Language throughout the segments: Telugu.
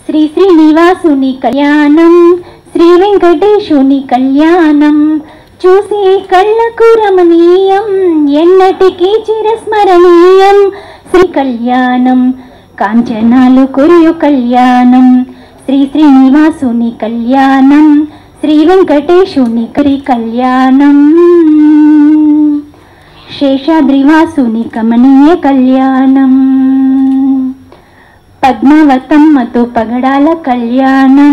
శ్రీ శ్రీనివాసుని కళ్యాణం శ్రీ వెంకటేశుని కళ్యాణం చూసే కళ్ళకు రమణీయం ఎన్నటికీ చిరస్మరణీయం శ్రీ కళ్యాణం కాంచనాలు కురియు కళ్యాణం శ్రీ శ్రీనివాసుని కళ్యాణం శ్రీ వెంకటేశుని కరి కళ్యాణం శేషాద్రివాసుని కమనీయ కళ్యాణం పద్మావతమ్మతో పగడాల కళ్యాణం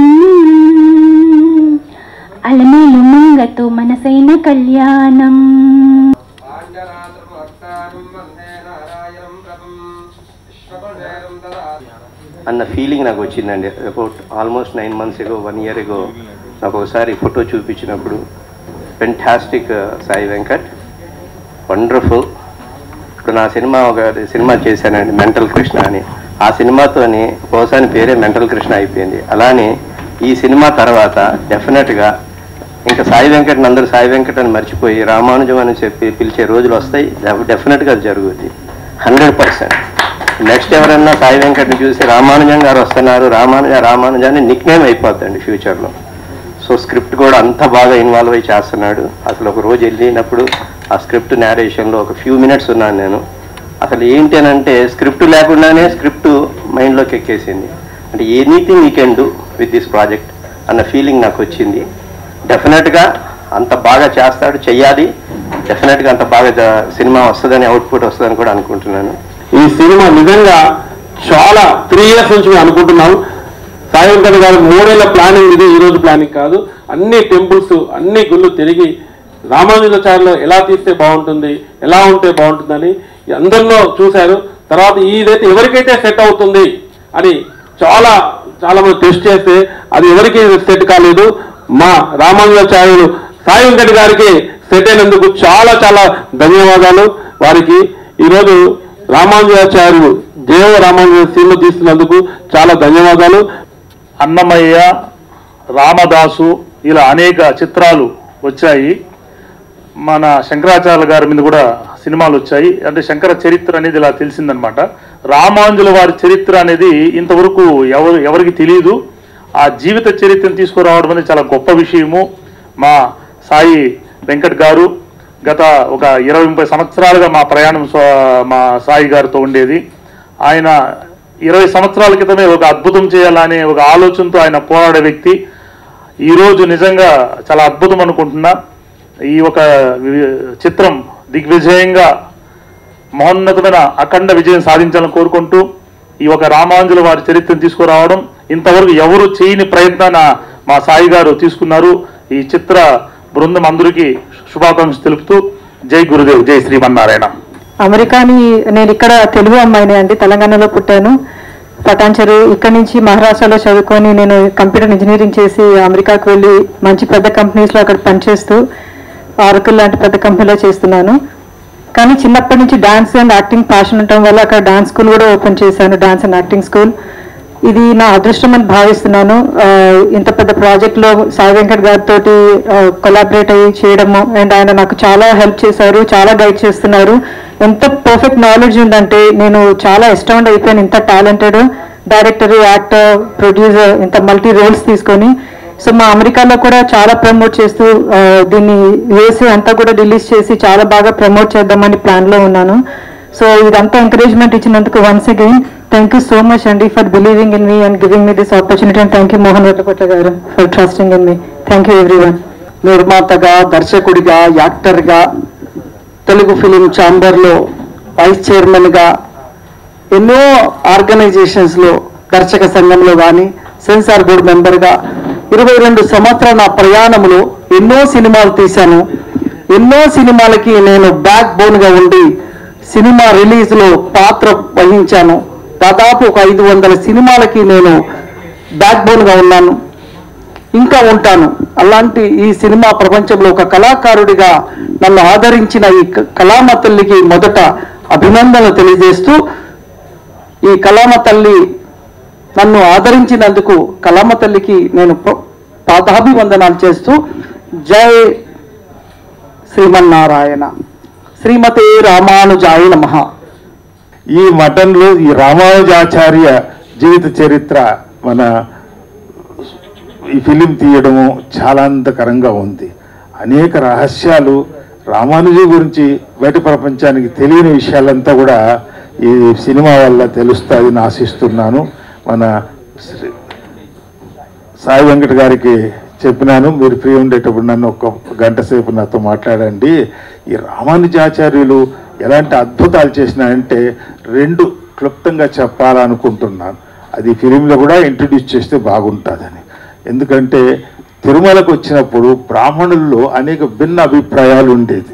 అలమేలు మంగతో మనసైన కళ్యాణం అన్న ఫీలింగ్ నాకు వచ్చిందండి about almost nine months ago one year ago నాకు ఒకసారి ఫోటో చూపించినప్పుడు ఫెంటాస్టిక్ సాయి వెంకట్ వండర్ఫుల్ ఇప్పుడు నా సినిమా ఒక సినిమా చేశానండి మెంటల్ కృష్ణ అని ఆ సినిమాతోని బహుశాని పేరే మెంటల్ కృష్ణ అయిపోయింది అలానే ఈ సినిమా తర్వాత డెఫినెట్గా ఇంకా సాయి వెంకట్ని అందరూ సాయి వెంకట్ అని మర్చిపోయి రామానుజం అని చెప్పి పిలిచే రోజులు వస్తాయి డెఫినెట్గా అది జరుగుద్ది హండ్రెడ్ పర్సెంట్ నెక్స్ట్ ఎవరన్నా సాయి వెంకట్ని చూసి రామానుజం గారు వస్తున్నారు రామానుజ రామానుజాన్ని నిక్ నేమ్ అయిపోద్దండి ఫ్యూచర్లో సో స్క్రిప్ట్ కూడా అంత బాగా ఇన్వాల్వ్ అయి చేస్తున్నాడు అసలు ఒక రోజు వెళ్ళినప్పుడు ఆ స్క్రిప్ట్ నేరేషన్లో ఒక ఫ్యూ మినిట్స్ ఉన్నాను నేను అసలు ఏంటి అని అంటే స్క్రిప్ట్ లేకుండానే స్క్రిప్ట్ మైండ్లోకి ఎక్కేసింది అంటే anything you can do with this project అన్న ఫీలింగ్ నాకు వచ్చింది డెఫినెట్గా అంత బాగా చేస్తాడు చెయ్యాలి డెఫినెట్గా అంత బాగా జ- సినిమా వస్తుందని అవుట్పుట్ వస్తుందని కూడా అనుకుంటున్నాను ఈ సినిమా నిజంగా చాలా త్రీ ఇయర్స్ నుంచి మేము అనుకుంటున్నాం సాయి వెంకట గారు మూడేళ్ల ప్లానింగ్ ఇది ఈ రోజు ప్లానింగ్ కాదు అన్ని టెంపుల్స్ అన్ని గుళ్ళు తిరిగి రామానుజాచార్యలో ఎలా తీస్తే బాగుంటుంది ఎలా ఉంటే బాగుంటుందని అందరిలో చూశారు తర్వాత ఇదైతే ఎవరికైతే సెట్ అవుతుంది అని చాలా చాలా మంది టెస్ట్ చేస్తే అది ఎవరికి సెట్ కాలేదు మా రామానుజాచార్యులు సాయి వెంకట గారికి సెట్ అయినందుకు చాలా చాలా ధన్యవాదాలు వారికి ఈరోజు రామానుజాచార్యులు దేవ రామానుజ సినిమా తీస్తున్నందుకు చాలా ధన్యవాదాలు అన్నమయ్య రామదాసు ఇలా అనేక చిత్రాలు వచ్చాయి మన శంకరాచార్య గారి మీద కూడా సినిమాలు వచ్చాయి అంటే శంకర చరిత్ర అనేది ఇలా తెలిసిందనమాట రామాంజుల వారి చరిత్ర అనేది ఇంతవరకు ఎవరు ఎవరికి తెలియదు ఆ జీవిత చరిత్రను తీసుకురావడం అనేది చాలా గొప్ప విషయము మా సాయి వెంకట్ గారు గత ఒక ఇరవై ముప్పై సంవత్సరాలుగా మా ప్రయాణం స్వ- మా సాయి గారితో ఉండేది ఆయన ఇరవై సంవత్సరాల క్రితమే ఒక అద్భుతం చేయాలనే ఒక ఆలోచనతో ఆయన పోరాడే వ్యక్తి ఈరోజు నిజంగా చాలా అద్భుతం అనుకుంటున్నా ఈ ఒక వి- చిత్రం దిగ్విజయంగా మహోన్నతమైన అఖండ విజయం సాధించాలని కోరుకుంటూ ఈ ఒక రామాంజుల వారి చరిత్రను తీసుకురావడం ఇంతవరకు ఎవరు చేయని ప్రయత్నాన మా సాయి గారు తీసుకున్నారు ఈ చిత్ర బృందం అందరికీ శుభాకాంక్షలు తెలుపుతూ జై గురుదేవ్ జై శ్రీమన్నారాయణ అమెరికాని నేను ఇక్కడ తెలుగు అమ్మాయిని అండి తెలంగాణలో పుట్టాను పటాన్చెరు ఇక్కడ నుంచి మహారాష్ట్రలో చదువుకొని నేను కంప్యూటర్ ఇంజనీరింగ్ చేసి అమెరికాకు వెళ్ళి మంచి పెద్ద కంపెనీస్లో అక్కడ పనిచేస్తూ ఆరకుల్ లాంటి పెద్ద కంపెనీలో చేస్తున్నాను కానీ చిన్నప్పటి నుంచి డాన్స్ అండ్ యాక్టింగ్ ప్యాషన్ ఉండటం వల్ల అక్కడ డాన్స్ స్కూల్ కూడా ఓపెన్ చేశాను డాన్స్ అండ్ యాక్టింగ్ స్కూల్ ఇది నా అదృష్టం అని భావిస్తున్నాను ఆ, ఇంత పెద్ద ప్రాజెక్ట్ లో సాయి వెంకట్ గారితో కొలాబరేట్ అయ్యి చేయడము అండ్ ఆయన నాకు చాలా హెల్ప్ చేశారు చాలా గైడ్ చేస్తున్నారు ఎంత పర్ఫెక్ట్ నాలెడ్జ్ ఉందంటే నేను చాలా ఎస్టౌండ్ అయిపోయాను ఇంత టాలెంటెడ్ డైరెక్టర్ యాక్టర్ ప్రొడ్యూసర్ ఇంత మల్టీ రోల్స్ తీసుకొని సో మా అమెరికాలో కూడా చాలా ప్రమోట్ చేస్తూ ఆ, దీన్ని యూఎస్ఏ అంతా కూడా రిలీజ్ చేసి చాలా బాగా ప్రమోట్ చేద్దామని ప్లాన్ లో ఉన్నాను సో ఇదంతా ఎంకరేజ్మెంట్ ఇచ్చినందుకు once again thank you so much అండి for believing in me and giving me this opportunity and thank you Mohan Reddipatla garu for trusting in me thank you everyone నిర్మాతగా దర్శకుడిగా యాక్టర్గా తెలుగు ఫిలిం ఛాంబర్లో వైస్ చైర్మన్గా ఎన్నో ఆర్గనైజేషన్స్లో దర్శక సంఘంలో కానీ సెన్సార్ బోర్డు మెంబర్గా ఇరవై రెండు సంవత్సరాల నా ప్రయాణంలో ఎన్నో సినిమాలు తీశాను ఎన్నో సినిమాలకి నేను బ్యాక్ బోన్గా ఉండి సినిమా రిలీజ్లో పాత్ర వహించాను దాదాపు ఒక ఐదు వందల సినిమాలకి నేను బ్యాక్ బోన్గా ఉన్నాను ఇంకా ఉంటాను అలాంటి ఈ సినిమా ప్రపంచంలో ఒక కళాకారుడిగా నన్ను ఆదరించిన ఈ క- కళామ తల్లికి మొదట అభినందనలు తెలియజేస్తూ ఈ కళామ తల్లి నన్ను ఆదరించినందుకు కళామ తల్లికి నేను ప- పాదాభివందనాలు చేస్తూ జై శ్రీమన్నారాయణ శ్రీమతే రామానుజాయ నమః ఈ మఠంలో ఈ రామానుజాచార్య జీవిత చరిత్ర మన ఈ ఫిలిం తీయడము చాలా ఆనందకరంగా ఉంది అనేక రహస్యాలు రామానుజు గురించి బయట ప్రపంచానికి తెలియని విషయాలంతా కూడా ఈ సినిమా వల్ల తెలుస్తుందని ఆశిస్తున్నాను మన శ్రీ సాయి వెంకట గారికి చెప్పినాను మీరు ఫ్రీ ఉండేటప్పుడు నన్ను ఒక గంట సేపు నాతో మాట్లాడండి ఈ రామానుజాచార్యులు ఎలాంటి అద్భుతాలు చేసినారంటే రెండు క్లుప్తంగా చెప్పాలనుకుంటున్నాను అది ఫిలింలో కూడా ఇంట్రడ్యూస్ చేస్తే బాగుంటుందని ఎందుకంటే తిరుమలకు వచ్చినప్పుడు బ్రాహ్మణుల్లో అనేక భిన్న అభిప్రాయాలు ఉండేది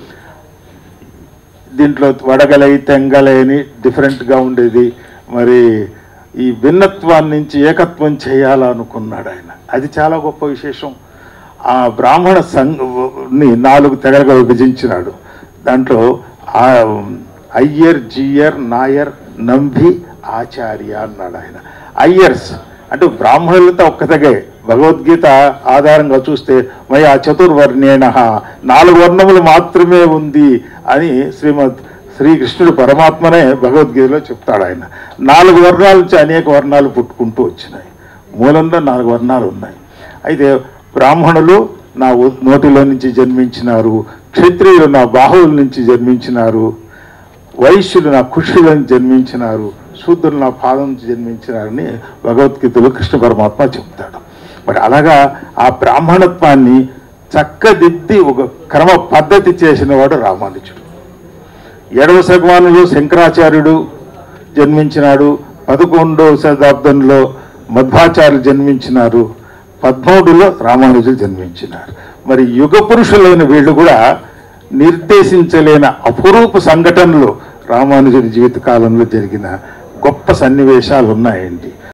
దీంట్లో వడగలై తెంగలై అని డిఫరెంట్గా ఉండేది మరి ఈ భిన్నత్వాన్ని నుంచి ఏకత్వం చేయాలనుకున్నాడు ఆయన అది చాలా గొప్ప విశేషం ఆ బ్రాహ్మణ సంఘని నాలుగు తెగలుగా విభజించినాడు దాంట్లో ఆ అయ్యర్ జియర్ నాయర్ నంభి ఆచార్య అన్నాడు ఆయన అయ్యర్స్ అంటే బ్రాహ్మణులతో ఒక్క తెగే భగవద్గీత ఆధారంగా చూస్తే మయ చతుర్వర్ణేణ నాలుగు వర్ణములు మాత్రమే ఉంది అని శ్రీమద్ శ్రీకృష్ణుడు పరమాత్మనే భగవద్గీతలో చెప్తాడు ఆయన నాలుగు వర్ణాల నుంచి అనేక వర్ణాలు పుట్టుకుంటూ వచ్చినాయి మూలంలో నాలుగు వర్ణాలు ఉన్నాయి అయితే బ్రాహ్మణులు నా ఉ- నోటిలో నుంచి జన్మించినారు క్షత్రియులు నా బాహువుల నుంచి జన్మించినారు వైశ్యులు నా కుషుల నుంచి జన్మించినారు శూద్రులు నా పాదం నుంచి జన్మించినారని భగవద్గీతలో కృష్ణ పరమాత్మ చెప్తాడు మరి అలాగా ఆ బ్రాహ్మణత్వాన్ని చక్కదిద్ది ఒక క్రమ పద్ధతి చేసిన వాడు రామానుజుడు ఏడవ శతమానంలో శంకరాచార్యుడు జన్మించినాడు పదకొండవ శతాబ్దంలో మధ్వాచార్యులు జన్మించినారు పద్మూడులో రామానుజులు జన్మించినారు మరి యుగ పురుషులైన వీళ్ళు కూడా నిర్దేశించలేని అపురూప సంఘటనలు రామానుజుడి జీవిత కాలంలో జరిగిన గొప్ప సన్నివేశాలు ఉన్నాయండి